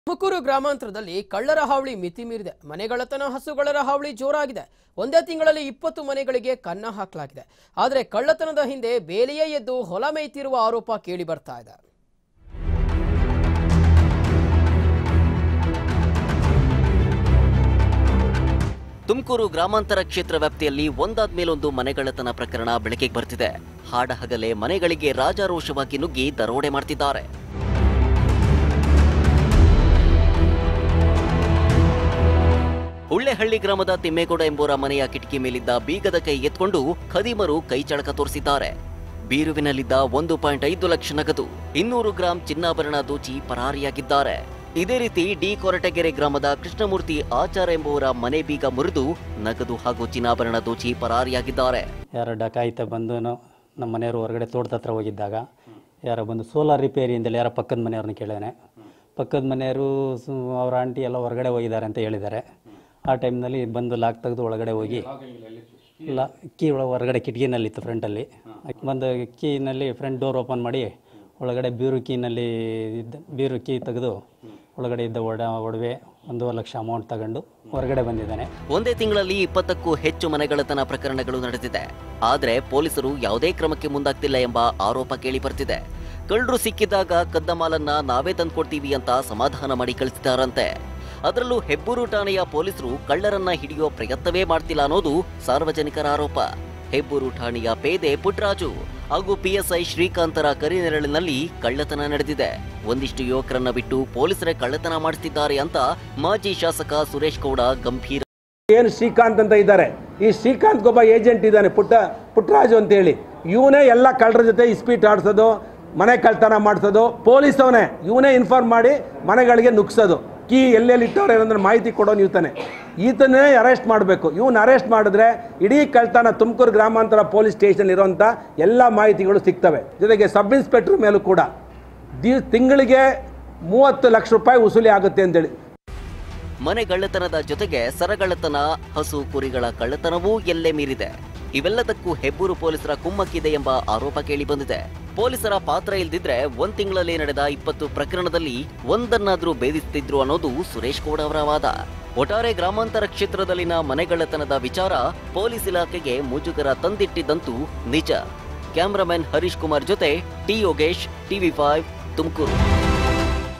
ತುಮಕೂರು ಗ್ರಾಮಾಂತರದಲ್ಲಿ ಕಳ್ಳರ ಹಾವಳಿ ಮಿತಿ ಮೀರಿದೆ ಮನೆಗಳತನ ಹಸುಗಳರ ಹಾವಳಿ ಜೋರಾಗಿದೆ ಒಂದೇ ತಿಂಗಳಲ್ಲಿ ಇಪ್ಪತ್ತು ಮನೆಗಳಿಗೆ ಕನ್ನ ಹಾಕಲಾಗಿದೆ ಆದರೆ ಕಳ್ಳತನದ ಹಿಂದೆ ಬೇಲಿಯೇ ಎದ್ದು ಹೊಲ ಮೇಯ್ತಿರುವ ಆರೋಪ ಕೇಳಿ ಬರ್ತಾ ಇದೆ ತುಮಕೂರು ಗ್ರಾಮಾಂತರ ಕ್ಷೇತ್ರ ವ್ಯಾಪ್ತಿಯಲ್ಲಿ ಒಂದಾದ ಮೇಲೊಂದು ಮನೆಗಳತನ ಪ್ರಕರಣ ಬೆಳಕಿಗೆ ಬರ್ತಿದೆ ಹಾಡಹಗಲೇ ಮನೆಗಳಿಗೆ ರಾಜಾರೋಷವಾಗಿ ನುಗ್ಗಿ ದರೋಡೆ ಮಾಡ್ತಿದ್ದಾರೆ ಹುಳ್ಳೆಹಳ್ಳಿ ಗ್ರಾಮದ ತಿಮ್ಮೇಗೌಡ ಎಂಬುವರ ಮನೆಯ ಕಿಟಕಿ ಮೇಲಿದ್ದ ಬೀಗದ ಕೈ ಎತ್ಕೊಂಡು ಖದೀಮರು ಕೈ ಚಳಕ ತೋರಿಸಿದ್ದಾರೆ ಬೀರುವಿನಲ್ಲಿದ್ದ ಒಂದು ಪಾಯಿಂಟ್ ಐದು ಲಕ್ಷ ನಗದು ಇನ್ನೂರು ಗ್ರಾಂ ಚಿನ್ನಾಭರಣ ದೋಚಿ ಪರಾರಿಯಾಗಿದ್ದಾರೆ ಇದೇ ರೀತಿ ಡಿ ಕೊರಟಗೆರೆ ಗ್ರಾಮದ ಕೃಷ್ಣಮೂರ್ತಿ ಆಚಾರ ಎಂಬುವರ ಮನೆ ಬೀಗ ಮುರಿದು ನಗದು ಹಾಗೂ ಚಿನ್ನಾಭರಣ ದೋಚಿ ಪರಾರಿಯಾಗಿದ್ದಾರೆ ಯಾರೋ ಡಕಾಯಿತ ಬಂದು ನಾವು ನಮ್ಮ ಮನೆಯವರು ಹೊರಗಡೆ ತೋಟದ ಹತ್ರ ಹೋಗಿದ್ದಾಗ ಯಾರೋ ಬಂದು ಸೋಲಾರ್ ರಿಪೇರಿ ಅಂತೇಳಿ ಯಾರೋ ಪಕ್ಕದ ಮನೆಯವ್ರನ್ನ ಕೇಳಿದಾನೆ ಪಕ್ಕದ ಮನೆಯವರು ಸು ಅವ್ರ ಆಂಟಿ ಎಲ್ಲ ಹೊರಗಡೆ ಹೋಗಿದ್ದಾರೆ ಅಂತ ಹೇಳಿದ್ದಾರೆ ಆ ಟೈಮ್ನಲ್ಲಿ ಬಂದು ಲಾಕ್ ತೆಗೆದು ಒಳಗಡೆ ಹೋಗಿ ಲಾ ಕೀ ಒಳ ಹೊರಗಡೆ ಕಿಟಕಿನಲ್ಲಿತ್ತು ಫ್ರಂಟಲ್ಲಿ ಬಂದು ಕೀನಲ್ಲಿ ಫ್ರಂಟ್ ಡೋರ್ ಓಪನ್ ಮಾಡಿ ಒಳಗಡೆ ಬೀರು ಕೀನಲ್ಲಿ ಇದ್ದ ಬೀರು ಕೀ ತೆಗೆದು ಒಳಗಡೆ ಇದ್ದ ಒಡ ಒಡವೆ ಒಂದೂವರೆ ಲಕ್ಷ ಅಮೌಂಟ್ ತಗೊಂಡು ಹೊರಗಡೆ ಬಂದಿದ್ದಾನೆ ಒಂದೇ ತಿಂಗಳಲ್ಲಿ ಇಪ್ಪತ್ತಕ್ಕೂ ಹೆಚ್ಚು ಮನೆಗಳತನ ಪ್ರಕರಣಗಳು ನಡೆದಿದೆ ಆದರೆ ಪೊಲೀಸರು ಯಾವುದೇ ಕ್ರಮಕ್ಕೆ ಮುಂದಾಗ್ತಿಲ್ಲ ಎಂಬ ಆರೋಪ ಕೇಳಿ ಬರ್ತಿದೆ ಕಳ್ಳರು ಸಿಕ್ಕಿದಾಗ ಕದ್ದ ಮಾಲನ್ನ ನಾವೇ ತಂದ್ಕೊಡ್ತೀವಿ ಅಂತ ಸಮಾಧಾನ ಮಾಡಿ ಕಳಿಸಿದಾರಂತೆ ಅದರಲ್ಲೂ ಹೆಬ್ಬೂರು ಠಾಣೆಯ ಪೊಲೀಸರು ಕಳ್ಳರನ್ನ ಹಿಡಿಯೋ ಪ್ರಯತ್ನವೇ ಮಾಡ್ತಿಲ್ಲ ಅನ್ನೋದು ಸಾರ್ವಜನಿಕರ ಆರೋಪ ಹೆಬ್ಬೂರು ಠಾಣೆಯ ಪೇದೆ ಪುಟ್ರಾಜು ಹಾಗೂ ಪಿಎಸ್ಐ ಶ್ರೀಕಾಂತರ ಕರಿನೆರಳಿನಲ್ಲಿ ಕಳ್ಳತನ ನಡೆದಿದೆ ಒಂದಿಷ್ಟು ಯುವಕರನ್ನ ಬಿಟ್ಟು ಪೊಲೀಸರೇ ಕಳ್ಳತನ ಮಾಡಿಸ್ತಿದ್ದಾರೆ ಅಂತ ಮಾಜಿ ಶಾಸಕ ಸುರೇಶ್ ಗೌಡ ಗಂಭೀರ ಏನು ಶ್ರೀಕಾಂತ್ ಅಂತ ಇದ್ದಾರೆ ಈ ಶ್ರೀಕಾಂತ್ ಒಬ್ಬ ಏಜೆಂಟ್ ಇದ್ದಾನೆ ಪುಟ್ಟ ಪುಟ್ಟರಾಜು ಅಂತೇಳಿ ಇವನೇ ಎಲ್ಲ ಕಳ್ಳರ ಜೊತೆ ಇಸ್ಪೀಟ್ ಆಡಿಸೋದು ಮನೆ ಕಳ್ತನ ಮಾಡಿಸೋದು ಪೊಲೀಸ್ ಅವನೇ ಇವನೇ ಇನ್ಫಾರ್ಮ್ ಮಾಡಿ ಮನೆಗಳಿಗೆ ನುಗ್ಸೋದು ಕೀ ಎಲ್ಲೆಲ್ಲಿ ಇಟ್ಟವ್ರೆ ಅನ್ನೋದ್ರ ಮಾಹಿತಿ ಕೊಡೋನು ಈತನೇ ಈತನೇ ಅರೆಸ್ಟ್ ಮಾಡಬೇಕು ಇವನ್ನ ಅರೆಸ್ಟ್ ಮಾಡಿದ್ರೆ ಇಡೀ ಕಳ್ತನ ತುಮಕೂರು ಗ್ರಾಮಾಂತರ ಪೊಲೀಸ್ ಸ್ಟೇಷನ್ ಇರೋಂಥ ಎಲ್ಲ ಮಾಹಿತಿಗಳು ಸಿಗ್ತವೆ ಜೊತೆಗೆ ಸಬ್ ಇನ್ಸ್ಪೆಕ್ಟರ್ ಮೇಲೂ ಕೂಡ ದಿ ತಿಂಗಳಿಗೆ ಮೂವತ್ತು ಲಕ್ಷ ರೂಪಾಯಿ ವಸೂಲಿ ಆಗುತ್ತೆ ಅಂತೇಳಿ ಮನೆ ಕಳ್ಳತನದ ಜೊತೆಗೆ ಸರಗಳ್ಳತನ ಹಸು ಕುರಿಗಳ ಕಳ್ಳತನವೂ ಎಲ್ಲೇ ಮೀರಿದೆ ಇವೆಲ್ಲದಕ್ಕೂ ಹೆಬ್ಬೂರು ಪೊಲೀಸರ ಕುಮ್ಮಕ್ಕಿದೆ ಎಂಬ ಆರೋಪ ಕೇಳಿ ಬಂದಿದೆ ಪೊಲೀಸರ ಪಾತ್ರ ಇಲ್ದಿದ್ರೆ ಒಂದ್ ತಿಂಗಳಲ್ಲಿ ನಡೆದ ಇಪ್ಪತ್ತು ಪ್ರಕರಣದಲ್ಲಿ ಒಂದನ್ನಾದ್ರೂ ಭೇದಿಸುತ್ತಿದ್ರು ಅನ್ನೋದು ಸುರೇಶ್ ಗೌಡ ಅವರ ವಾದ ಒಟ್ಟಾರೆ ಗ್ರಾಮಾಂತರ ಕ್ಷೇತ್ರದಲ್ಲಿನ ಮನೆಗಳ್ಳತನದ ವಿಚಾರ ಪೊಲೀಸ್ ಇಲಾಖೆಗೆ ಮುಜುಗರ ತಂದಿಟ್ಟಿದ್ದಂತೂ ನಿಜ ಕ್ಯಾಮರಾಮನ್ ಹರೀಶ್ ಕುಮಾರ್ ಜೊತೆ T Yogesh TV five Tumakuru